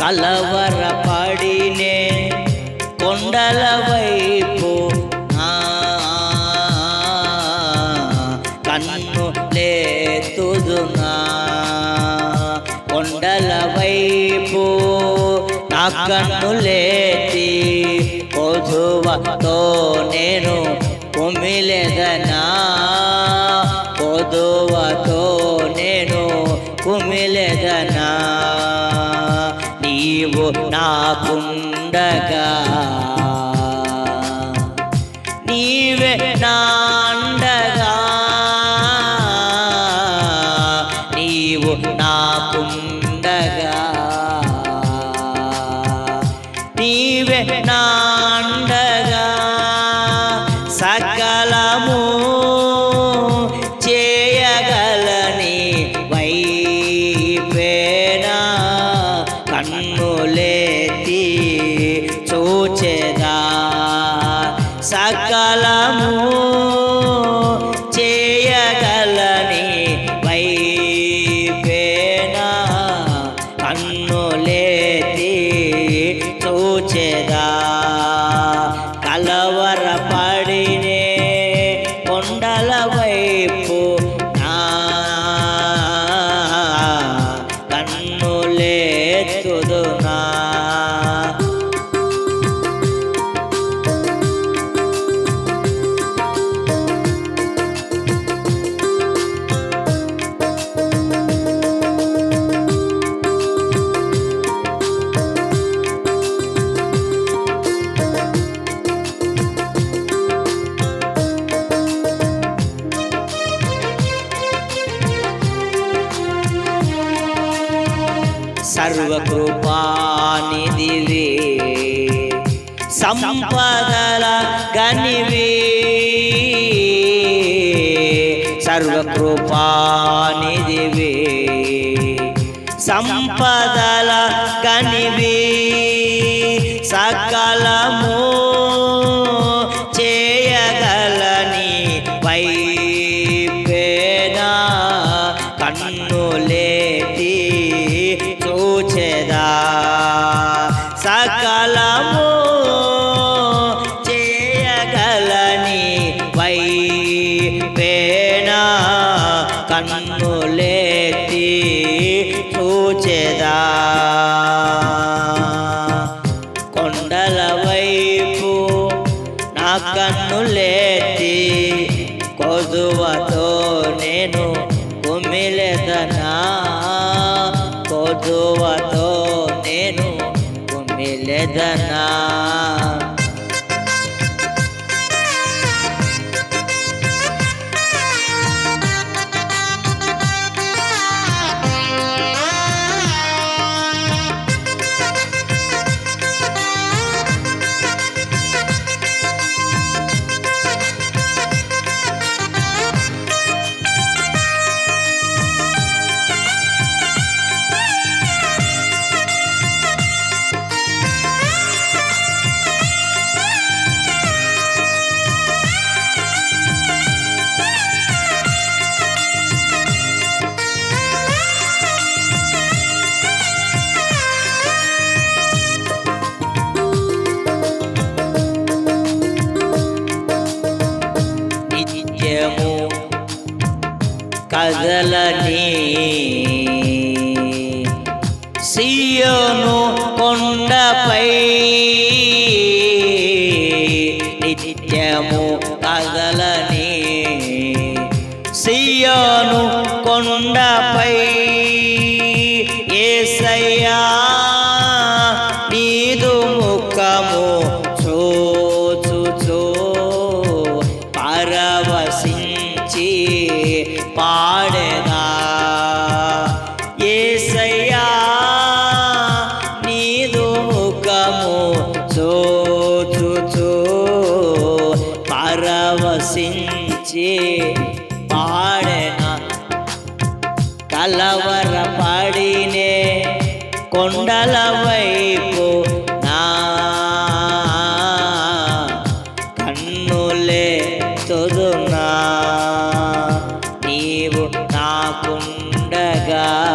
కలవరపడినే కొండల వైపు నా కన్ను లేతుదునా కొండల వైపు నా కన్ను లేతి పొదువతో నేను కుమిలెదనా పొదువతో నేను కుమిలెదనా నీవు నాకుండగా నీవే నాండగా నీవు నాకుండగా నీవే నాండగా సకలము చేయగలని వైపేనా కన్నులేతి చూచెదా సకలము చేయగలని వైపేనా కన్నులేతి చూచెదా కలవరపడినే కొండల వైపు నా కన్నులేతుదునా సర్వకృపానిధివే సంపదల గనివే సర్వకృపానిధివే సంపదల గనివే సకలము చేయగలని వైపేనా కన్నులేతి చూచెదా సకలము చేయగలని వైపేనా కన్నులేతి చూచెదా కొండల వైపు నా కన్నులేతి కొదువతో నేను కుమిలెదనా కొదువతో నేను కుమిలెదనా నిత్యము కదలని సియోను కొండపై నిత్యము కదలని సియోను కొండపై ఏసయ్యా నీదు ముఖము చూచుచూ పరవశించి పాడెదా ఏసయ్యా నీదు ముఖము చూచుచూ పరవశించి పాడెనా కలవరపడినే కొండల వైపు నా కన్నులే తొదునా నీవు నాకుండగా